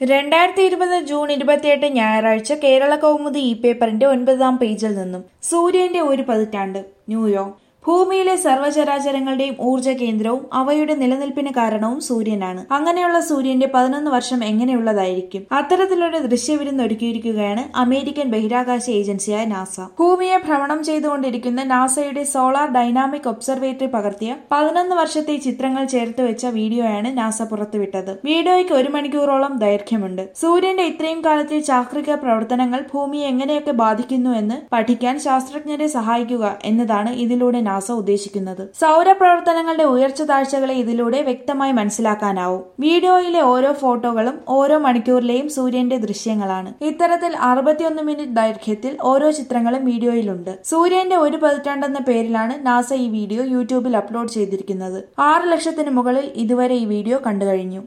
രണ്ടായിരത്തി ഇരുപത് ജൂൺ ഇരുപത്തിയെട്ട് ഞായറാഴ്ച കേരള കൗമുദി ഇ പേപ്പറിന്റെ ഒൻപതാം പേജിൽ നിന്നും സൂര്യന്റെ ഒരു പതിറ്റാണ്ട് ന്യൂയോർക്ക് ഭൂമിയിലെ സർവ്വചരാചരങ്ങളുടെയും ഊർജ്ജ കേന്ദ്രവും അവയുടെ നിലനിൽപ്പിന് കാരണവും സൂര്യനാണ് അങ്ങനെയുള്ള സൂര്യന്റെ പതിനൊന്ന് വർഷം എങ്ങനെയുള്ളതായിരിക്കും അത്തരത്തിലൊരു ദൃശ്യവിരുന്ന് ഒരുക്കിയിരിക്കുകയാണ് അമേരിക്കൻ ബഹിരാകാശ ഏജൻസിയായ നാസ ഭൂമിയെ ഭ്രമണം ചെയ്തുകൊണ്ടിരിക്കുന്ന നാസയുടെ സോളാർ ഡൈനാമിക് ഒബ്സർവേറ്ററി പകർത്തിയ പതിനൊന്ന് വർഷത്തെ ചിത്രങ്ങൾ ചേർത്ത് വെച്ച വീഡിയോയാണ് നാസ പുറത്തുവിട്ടത് വീഡിയോയ്ക്ക് ഒരു മണിക്കൂറോളം ദൈർഘ്യമുണ്ട് സൂര്യന്റെ ഇത്രയും കാലത്തെ ചാക്രിക പ്രവർത്തനങ്ങൾ ഭൂമിയെ എങ്ങനെയൊക്കെ ബാധിക്കുന്നു എന്ന് പഠിക്കാൻ ശാസ്ത്രജ്ഞരെ സഹായിക്കുക എന്നതാണ് ഇതിലൂടെ നാസ ഉദ്ദേശിക്കുന്നത് സൗരപ്രവർത്തനങ്ങളുടെ ഉയർച്ച താഴ്ചകളെ ഇതിലൂടെ വ്യക്തമായി മനസ്സിലാക്കാനാവും വീഡിയോയിലെ ഓരോ ഫോട്ടോകളും ഓരോ മണിക്കൂറിലെയും സൂര്യന്റെ ദൃശ്യങ്ങളാണ് ഇത്തരത്തിൽ അറുപത്തിയൊന്ന് മിനിറ്റ് ദൈർഘ്യത്തിൽ ഓരോ ചിത്രങ്ങളും വീഡിയോയിലുണ്ട് സൂര്യന്റെ ഒരു പതിറ്റാണ്ടെന്ന പേരിലാണ് നാസ ഈ വീഡിയോ യൂട്യൂബിൽ അപ്ലോഡ് ചെയ്തിരിക്കുന്നത് ആറ് ലക്ഷത്തിന് മുകളിൽ ഇതുവരെ ഈ വീഡിയോ കണ്ടുകഴിഞ്ഞു